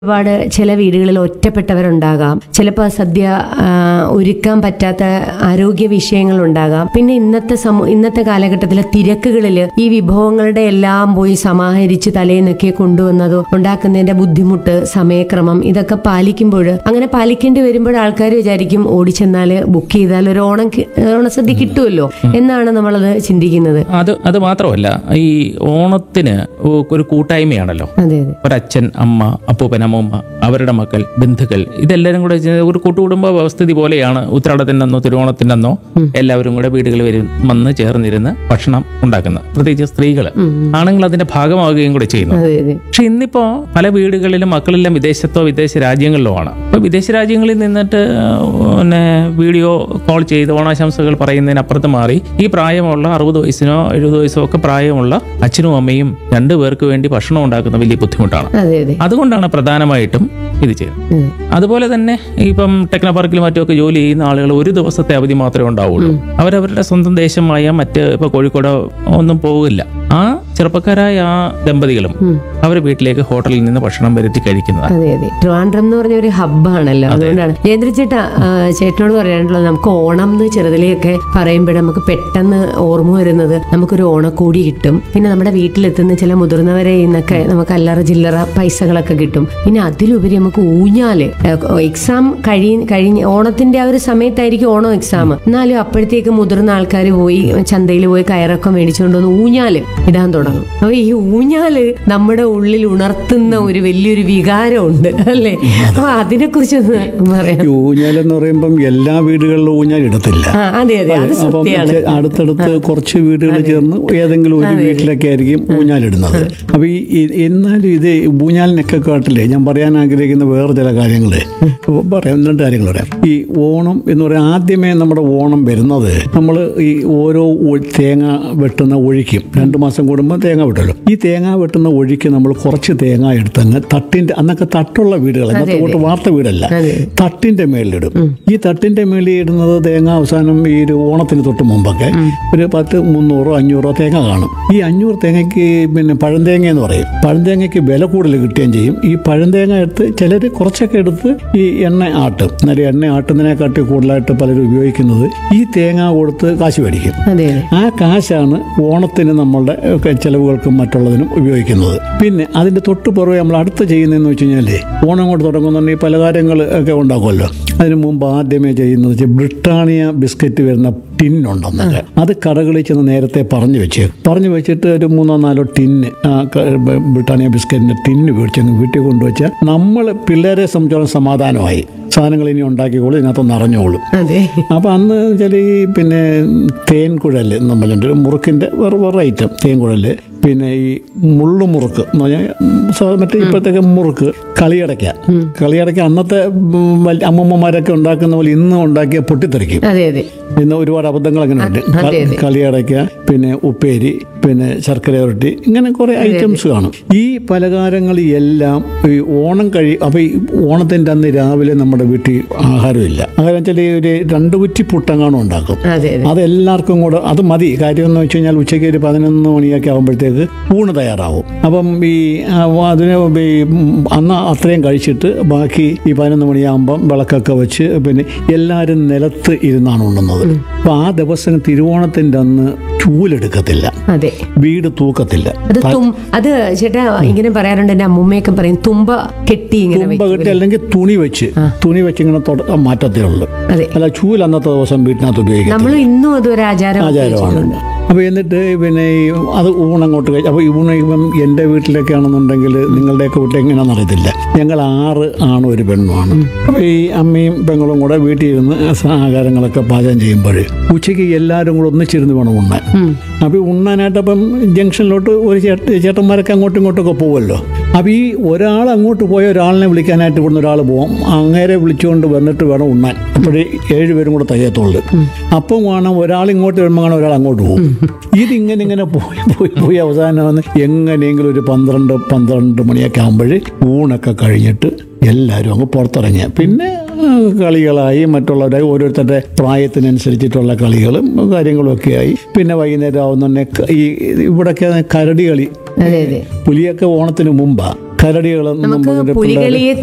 ഒരുപാട് ചില വീടുകളിൽ ഒറ്റപ്പെട്ടവരുണ്ടാകാം ചിലപ്പോൾ സദ്യ ആ, ഒരുക്കാൻ പറ്റാത്ത ആരോഗ്യ വിഷയങ്ങളുണ്ടാകാം പിന്നെ ഇന്നത്തെ സമൂ ഇന്നത്തെ കാലഘട്ടത്തിലെ തിരക്കുകളിൽ ഈ വിഭവങ്ങളുടെ എല്ലാം പോയി സമാഹരിച്ച് തലേന്നൊക്കെ കൊണ്ടുവന്നതോ ഉണ്ടാക്കുന്നതിന്റെ ബുദ്ധിമുട്ട് സമയക്രമം ഇതൊക്കെ പാലിക്കുമ്പോൾ അങ്ങനെ പാലിക്കേണ്ടി വരുമ്പോൾ ആൾക്കാർ വിചാരിക്കും ഓടിച്ചെന്നാൽ ബുക്ക് ചെയ്താൽ ഒരു ഓണം കി- ഓണസദ്യ കിട്ടുമല്ലോ എന്നാണ് നമ്മളത് ചിന്തിക്കുന്നത് അത് അത് മാത്രമല്ല ഈ ഓണത്തിന് ഒരു കൂട്ടായ്മയാണല്ലോ അതെ അതെ ഒരച്ഛൻ അമ്മ അപ്പൂപ്പൻ അമ്മൂമ്മ അവരുടെ മക്കൾ ബന്ധുക്കൾ ഇതെല്ലാവരും കൂടെ ചേർന്ന് ഒരു കൂട്ടുകുടുംബ വ്യവസ്ഥിതി പോലെയാണ് ഉത്രാടത്തിൻ്റെ അന്നോ തിരുവോണത്തിൻ്റെ അന്നോ എല്ലാവരും കൂടെ വീടുകളിൽ വരും വന്ന് ചേർന്നിരുന്ന് ഭക്ഷണം ഉണ്ടാക്കുന്നത് പ്രത്യേകിച്ച് സ്ത്രീകൾ ആണുങ്ങൾ അതിന്റെ ഭാഗമാവുകയും കൂടെ ചെയ്യുന്നു അതെ അതെ പക്ഷെ ഇന്നിപ്പോ പല വീടുകളിലും മക്കളെല്ലാം വിദേശത്തോ വിദേശ രാജ്യങ്ങളിലോ ആണ് അപ്പൊ വിദേശ രാജ്യങ്ങളിൽ നിന്നിട്ട് പിന്നെ വീഡിയോ കോൾ ചെയ്ത് ഓണാശംസകൾ പറയുന്നതിനപ്പുറത്ത് മാറി ഈ പ്രായമുള്ള അറുപത് വയസ്സിനോ എഴുപത് വയസ്സോ ഒക്കെ പ്രായമുള്ള അച്ഛനും അമ്മയും രണ്ടു പേർക്ക് വേണ്ടി ഭക്ഷണം ഉണ്ടാക്കുന്ന വലിയ ബുദ്ധിമുട്ടാണ് അതെ അതെ അതുകൊണ്ടാണ് പ്രധാനമായിട്ടും ഇത് ചെയ്യുന്നത് അതെ അതുപോലെ തന്നെ ഇപ്പം ടെക്നോ പാർക്കിലും മറ്റുമൊക്കെ ജോലി ചെയ്യുന്ന ആളുകൾ ഒരു ദിവസത്തെ അവധി മാത്രമേ ഉണ്ടാവുള്ളൂ അവരവരുടെ സ്വന്തം ദേശമായ മറ്റ് ഇപ്പൊ കോഴിക്കോടോ ഒന്നും പോകില്ല ആ ചെറുപ്പക്കാരായ ആ ദമ്പതികളും അവർ വീട്ടിലേക്ക് ഹോട്ടലിൽ നിന്ന് ഭക്ഷണം വരുത്തി കഴിക്കുന്നതാണ് അതെ അതെ ട്രിവാൻഡ്രം എന്ന് പറഞ്ഞ ഒരു ഹബ്ബാണല്ലോ അതുകൊണ്ടാണ് ജയേന്ദ്ര ചേട്ടാ ആ, ചേട്ടനോട് പറയാനുള്ളത് നമുക്ക് ഓണം എന്ന് ചെറുതിലെയൊക്കെ പറയുമ്പോൾ നമുക്ക് പെട്ടെന്ന് ഓർമ്മ വരുന്നത് നമുക്കൊരു ഓണക്കൂടി കിട്ടും പിന്നെ നമ്മുടെ വീട്ടിലെത്തുന്ന ചില മുതിർന്നവരെ നിന്നൊക്കെ നമുക്ക് അല്ലറ ചില്ലറ പൈസകളൊക്കെ കിട്ടും പിന്നെ അതിലുപരി നമുക്ക് ഊഞ്ഞാല് എക്സാം കഴി കഴിഞ്ഞ് ഓണത്തിന്റെ ആ ഒരു സമയത്തായിരിക്കും ഓണം എക്സാം എന്നാലും അപ്പോഴത്തേക്ക് മുതിർന്ന ആൾക്കാർ പോയി ചന്തയിൽ പോയി കയറൊക്കെ മേടിച്ചുകൊണ്ട് വന്ന് ഊഞ്ഞാല് ഇടാൻ തുടങ്ങും അപ്പൊ ഈ ഊഞ്ഞാല് നമ്മുടെ ഉള്ളിൽ ഉണർത്തുന്ന ഒരു വലിയൊരു വികാരമുണ്ട് അല്ലേ അപ്പൊ അതിനെ കുറിച്ച് പറയാം ഈ ഊഞ്ഞാലെന്ന് പറയുമ്പം എല്ലാ വീടുകളിലും ഊഞ്ഞാൽ ഇടത്തില്ല ആ അതെ അതെ അത് അപ്പം സത്യമാണ് ചെ- അടുത്തടുത്ത് കുറച്ച് വീടുകൾ ചേർന്ന് ഏതെങ്കിലും ഒരു വീട്ടിലൊക്കെ ആയിരിക്കും ഊഞ്ഞാലിടുന്നത് അപ്പൊ ഈ ഈ- എന്നാലും ഇത് ഊഞ്ഞാലിനൊക്കെ കാട്ടില്ലേ ഞാൻ പറയാൻ ആഗ്രഹിക്കുന്ന വേറെ ചില കാര്യങ്ങൾ പറയാം രണ്ട് കാര്യങ്ങൾ പറയാം ഈ ഓണം എന്ന് പറയാൻ ആദ്യമേ നമ്മുടെ ഓണം വരുന്നത് നമ്മൾ ഈ ഓരോ ഒ- തേങ്ങ വെട്ടുന്ന ഒഴിക്കും രണ്ട് മാസം കൂടുമ്പോൾ തേങ്ങ വെട്ടുമല്ലോ ഈ തേങ്ങ വെട്ടുന്ന ഒഴിക്ക് നമ്മൾ കുറച്ച് തേങ്ങ എടുത്തങ്ങ് തട്ടിന്റെ അന്നൊക്കെ തട്ടുള്ള വീടുകൾ അന്നത്തെ കൂട്ട് വാർത്ത വീടല്ല അതെ. തട്ടിന്റെ മേളിലിടും ഈ തട്ടിന്റെ മേളിൽ ഇടുന്നത് തേങ്ങ അവസാനം ഈ ഒരു ഓണത്തിന് തൊട്ട് മുമ്പൊക്കെ ഒരു പത്ത് മുന്നൂറോ അഞ്ഞൂറോ തേങ്ങ കാണും ഈ അഞ്ഞൂറ് തേങ്ങയ്ക്ക് പിന്നെ പഴന്തേങ്ങ എന്ന് പറയും പഴന്തേങ്ങയ്ക്ക് വില കൂടുതൽ കിട്ടുകയും ചെയ്യും ഈ പഴന്തേങ്ങ എടുത്ത് ചിലർ കുറച്ചൊക്കെ എടുത്ത് ഈ എണ്ണ ആട്ടും എന്നാലും എണ്ണ ആട്ടുന്നതിനെക്കാട്ടി കൂടുതലായിട്ട് പലരും ഉപയോഗിക്കുന്നത് ഈ തേങ്ങ കൊടുത്ത് കാശ് മേടിക്കും അതെ അതെ ആ കാശാണ് ഓണത്തിന് നമ്മളുടെ ഒക്കെ ചെലവുകൾക്കും മറ്റുള്ളതിനും ഉപയോഗിക്കുന്നത് പിന്നെ അതിന്റെ തൊട്ട് പുറമെ നമ്മൾ അടുത്ത് ചെയ്യുന്നതെന്ന് വെച്ച് കഴിഞ്ഞാൽ ഓണം കൊണ്ട് തുടങ്ങുന്നുണ്ടെങ്കിൽ ഈ പലഹാരങ്ങൾ ഒക്കെ ഉണ്ടാക്കുമല്ലോ അതിന് മുമ്പ് ആദ്യമേ ചെയ്യുന്നത് വെച്ചാൽ ബ്രിട്ടാനിയ ബിസ്ക്കറ്റ് വരുന്ന ടിന്നുണ്ടെന്നൊക്കെ അത് കടകളിൽ ചെന്ന് നേരത്തെ പറഞ്ഞു വെച്ച് പറഞ്ഞു വെച്ചിട്ട് ഒരു മൂന്നോ നാലോ ടിന്ന് ആ ക- ബ- ബ്രിട്ടാനിയ ബിസ്ക്കറ്റിന്റെ ടിന്ന് മേടിച്ചങ്ങ് വീട്ടിൽ കൊണ്ടുവച്ചാൽ നമ്മൾ പിള്ളേരെ സംബന്ധിച്ചോളം സമാധാനമായി സാധനങ്ങൾ ഇനി ഉണ്ടാക്കിക്കോളും ഇതിനകത്ത് നിറഞ്ഞോളും അതെ അപ്പൊ അന്ന് വെച്ചാൽ ഈ പിന്നെ തേൻ കുഴല് എന്ന് പറഞ്ഞിട്ട് മുറുക്കിന്റെ വേറെ വേറെ ഐറ്റം തേൻ കുഴല് പിന്നെ ഈ മുള്ളു മുറുക്ക് എന്ന് പറഞ്ഞാൽ സാ- മറ്റേ ഇപ്പോഴത്തേക്ക് മുറുക്ക് കളിയടയ്ക്ക കളിയടയ്ക്ക അന്നത്തെ ഉം, വലിയ അമ്മൂമ്മമാരൊക്കെ ഉണ്ടാക്കുന്ന പോലെ ഇന്ന് ഉണ്ടാക്കിയ പൊട്ടിത്തെറിക്കും അതെ അതെ ഇന്ന് ഒരുപാട് അബദ്ധങ്ങൾ അങ്ങനെ ഉണ്ട് അതെ, അതെ. കളിയടയ്ക്ക പിന്നെ ഉപ്പേരി പിന്നെ ശർക്കര ഉരുട്ടി ഇങ്ങനെ കുറെ ഐറ്റംസ് കാണും ഈ പലഹാരങ്ങൾ എല്ലാം ഈ ഓണം കഴി അപ്പൊ ഈ ഓണത്തിന്റെ അന്ന് രാവിലെ നമ്മുടെ വീട്ടിൽ ആഹാരമില്ല ആഹാരം വെച്ചാൽ ഈ ഒരു രണ്ട് കുറ്റി പുട്ടങ്ങാണം ഉണ്ടാക്കും അതെ അതെ അതെല്ലാവർക്കും കൂടെ അത് മതി കാര്യം എന്ന് വെച്ച് കഴിഞ്ഞാൽ ഉച്ചയ്ക്ക് ഒരു പതിനൊന്ന് മണിയൊക്കെ ആകുമ്പോഴത്തേക്ക് ഊണ് തയ്യാറാവും അപ്പം ഈ ആ, അതിന് ഈ ഉം, അന്ന് അത്രയും കഴിച്ചിട്ട് ബാക്കി ഈ പതിനൊന്ന് മണിയാകുമ്പം വിളക്കൊക്കെ വെച്ച് പിന്നെ എല്ലാവരും നിലത്ത് ഇരുന്നാണ് ഉണ്ണുന്നത് അപ്പം ആ ദിവസം തിരുവോണത്തിൻ്റെ അന്ന് ചൂലെടുക്കത്തില്ല അതെ വീട് തൂക്കത്തില്ല അത് തും അത് ചേട്ടാ ഇങ്ങനെ പറയാറുണ്ട് എന്റെ അമ്മൂമ്മയൊക്കെ പറയും തുമ്പ കെട്ടി ഇങ്ങനെ തുമ്പ വെക്കും. കെട്ടി അല്ലെങ്കിൽ തുണി വെച്ച് തുണി വെച്ച് ഇങ്ങനെ തൊട മാറ്റത്തേ ഉള്ളൂ അതെ അല്ല ചൂൽ അന്നത്തെ ദിവസം വീട്ടിനകത്ത് ഉപയോഗിക്കും നമ്മൾ ഇന്നും അതൊരു ആചാരം ആചാരമാണ് അപ്പോൾ എന്നിട്ട് പിന്നെ ഈ അത് ഊണങ്ങോട്ട് കഴിച്ചു അപ്പോൾ ഈ ഊണ് ഇപ്പം എൻ്റെ വീട്ടിലൊക്കെ ആണെന്നുണ്ടെങ്കിൽ നിങ്ങളുടെയൊക്കെ വീട്ടിൽ എങ്ങനെയാണെന്ന് അറിയത്തില്ല ഞങ്ങൾ ആറ് ആണും ഒരു പെണ്ണുമാണ് അപ്പോൾ ഈ അമ്മയും പെങ്ങളും കൂടെ വീട്ടിൽ ഇരുന്ന് സ- ആഹാരങ്ങളൊക്കെ പാചകം ചെയ്യുമ്പോൾ ഉച്ചയ്ക്ക് എല്ലാവരും കൂടെ ഒന്നിച്ചിരുന്ന് വേണം ഉണ്ണാൻ അപ്പോൾ ഈ ഉണ്ണാനായിട്ട് അപ്പം ജംഗ്ഷനിലോട്ട് ഒരു ചേട്ട ചേട്ടന്മാരൊക്കെ അങ്ങോട്ടും ഇങ്ങോട്ടൊക്കെ പോകുമല്ലോ അപ്പോൾ ഈ ഒരാൾ അങ്ങോട്ട് പോയ ഒരാളിനെ വിളിക്കാനായിട്ട് ഇവിടുന്ന് ഒരാൾ പോകും അങ്ങേരെ വിളിച്ചുകൊണ്ട് വന്നിട്ട് വേണം ഉണ്ണാൻ അപ്പോഴേ ഏഴുപേരും കൂടെ തയ്യത്തുള്ളൂ അപ്പം വേണം ഒരാൾ ഇങ്ങോട്ട് വരുമ്പോൾ കാണാൻ ഒരാൾ അങ്ങോട്ട് പോകും ഇതിങ്ങനെ ഇങ്ങനെ പോയി പോയി പോയി അവസാനം വന്ന് എങ്ങനെയെങ്കിലും ഒരു പന്ത്രണ്ട് പന്ത്രണ്ട് മണിയൊക്കെ ആകുമ്പോൾ ഊണൊക്കെ കഴിഞ്ഞിട്ട് എല്ലാവരും അങ്ങ് പുറത്തിറങ്ങിയ പിന്നെ ആ, കളികളായി മറ്റുള്ളവരായി ഓരോരുത്തരുടെ പ്രായത്തിനനുസരിച്ചിട്ടുള്ള കളികളും കാര്യങ്ങളും ഒക്കെ ആയി പിന്നെ വൈകുന്നേരം ആവുന്നുണ്ടെ ഈ ഇവിടൊക്കെ കരടി കളി അതെ അതെ പുലിയൊക്കെ ഓണത്തിന് മുമ്പാ കരടികളെന്നും നമുക്ക് പറഞ്ഞിട്ട് പിള്ളേര് പുലികളിയെ